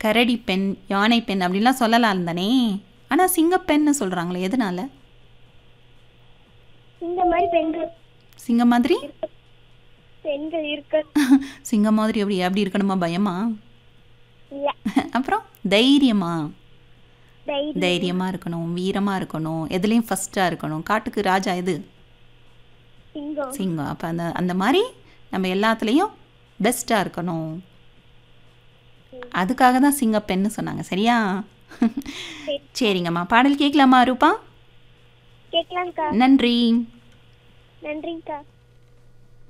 கரடி பெண் யானை பெண் அப்படிலாம் சொல்லலாம் தானே ஆனால் சிங்கப்பெண்ணு சொல்கிறாங்களே எதனால இந்த மாதிரி பெண்கள் சிங்கம் மாதிரி பெண்கள் இருக்க சிங்கம் மாதிரி எப்படி அப்படி இருக்கணுமா பயமா இல்ல அப்புறம் தைரியமா தைரியம் தைரியமாக இருக்கணும் வீரமாக இருக்கணும் எதுலேயும் ஃபஸ்ட்டாக இருக்கணும் காட்டுக்கு ராஜா எது சிங்கம் சிங்கம் அப்போ அந்த அந்த மாதிரி நம்ம எல்லாத்துலேயும் பெஸ்ட்டாக இருக்கணும் அதுக்காக தான் சிங்கப்பெண்ணு சொன்னாங்க சரியா சரிங்கம்மா பாடல் கேட்கலாமா ரூபா கேட்கலாம்க்கா நன்றி நன்றிங்கக்கா